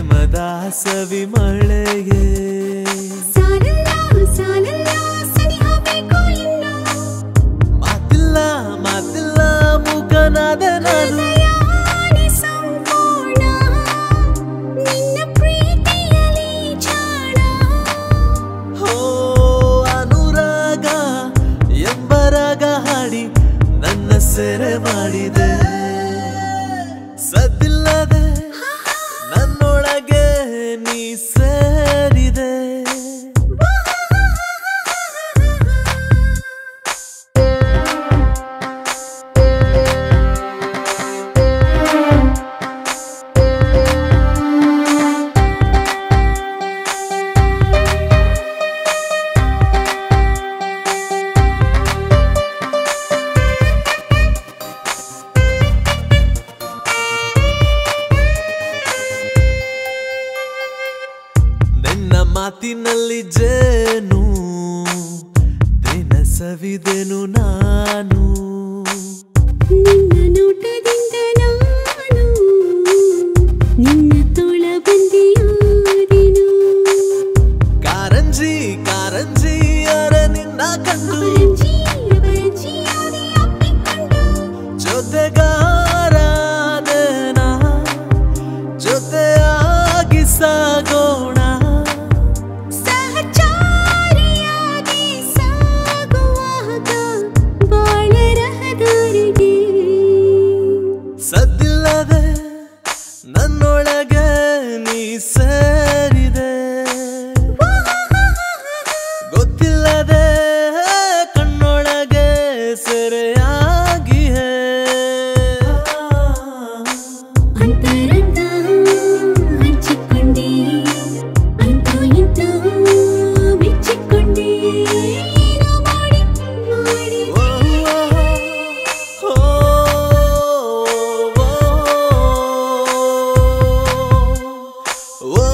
ಪ್ರೇಮದ ಸವಿ ಮಳೆಗೆ ಸಾಲಲ್ಲ ಸಾಲಲ್ಲ ಸನಿಹ ಬೇಕು ಇನ್ನು ಮಾತಿಲ್ಲ ಮಾತಿಲ್ಲ ಮೂಕನಾದ ನಾನು ಹೃದಯಾನೆ ಸಂಪೂರ್ಣ ನಿನ್ನ ಪ್ರೀತಿಯಲ್ಲಿ ಜಾಣ ಹೋ ಅನುರಾಗ ಎಂಬರಾಗ ಹಾಡಿ ನನ್ನ ಸೆರೆ ಮಾಡಿದೆ ಸದ್ದಿಲ್ಲದೆ ನನ್ನೊಳಗೆ ನೀ ಸೇರಿದೆ ನಿನ್ನ ಮಾತಿನಲ್ಲಿ ಜೇನು ದಿನ ಸವಿದೆನು ನಾನು ನಿನ್ನ ನೋಟದಿಂದ ನಾನು ನಿನ್ನ ತೋಳ ಬಂದಿಯಾದೆನು ಕಾರಂಜಿ ಕಾರಂಜಿ ಅರ ನಿನ್ನ ಕಂಡು ಅಪರಂಜಿ ಅಪರಂಜಿಯಾಗಿ ಅಪ್ಪಿಕೊಂಡು ಜೊತೆಗಾರಾದನ ಜೊತೆಯಾಗಿ ಸಾಗೋಣ ಸಹಚಾರಿಯಾಗಿ ಸಾಗುವಾಗ ಬಾಳ ರಹದಾರಿಗೆ ಸದ್ದಿಲ್ಲದೆ ನನ್ನೊಳಗೆ ನೀ ಸೇರಿದೆ ಗೊತ್ತಿಲ್ಲದೆ ಕಣ್ಣೊಳಗೆ ಸೆರೆಯಾಗಿ ಅಂತರಂಗ ಹಂಚಿಕೊಂಡೆ ಅಂತೂ ಇಂತೂ ಮೆಚ್ಚಿಕೊಂಡೆ ಏನೋ ಮಾಡಿ ಮಾಡಿ ಓ